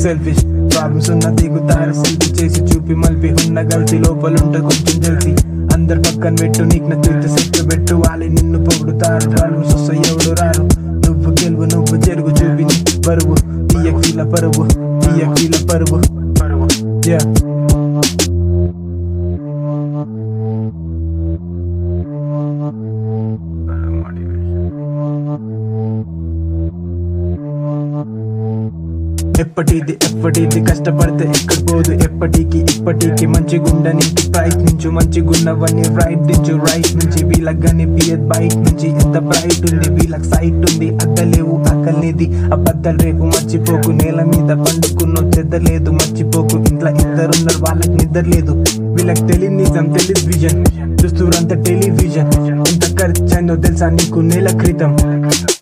Selfish problems ఉన్న దిగుతారు selfie చేసి చూపి మల్పి ఉన్న గల్తీ లోపల ఉంటే కొంచెం జల్తీ అందరు పక్కన పెట్టు నీకు నచ్చితే సెట్ పెట్టు వాళ్ళు నిన్ను పొగుడుతారు ప్రాబ్లమ్స్ వస్తాయి ఎవడు రారు నువ్వు గెలువు నువ్వు చెరుగు చూపి నీ బరువు తీయకీల పరువు తీయకీల పరువు పరువు yeah. ఎప్పటిది ఎప్పటిది కష్టపడితే ఎక్కడ పోదు ఎప్పటికి ఇప్పటికి మంచిగుండనికి ప్రయత్నించు మంచిగున్నవన్నీ రైట్ నుంచి రైట్ నుంచి వీళ్ళగాని పియత్ బైక్ నుంచి ఎంత బ్రైట్ ఉంది వీళ్ళకి సైట్ ఉంది అక్కలేవు అక్కలేది అబద్ధాలు రేపు మర్చిపోకు నేల మీద పండుకున్న చెద్దలేదు మర్చిపోకు ఇంట్లో ఇద్దరున్నారు వాళ్ళకి నిద్ర లేదు వీళ్ళకి తెలియని నిజం తెలియదు విజన్ చూస్తురంత టెలివిజన్ ఎంత ఖర్చు అయిందో తెలుసా నీకు నెల క్రితం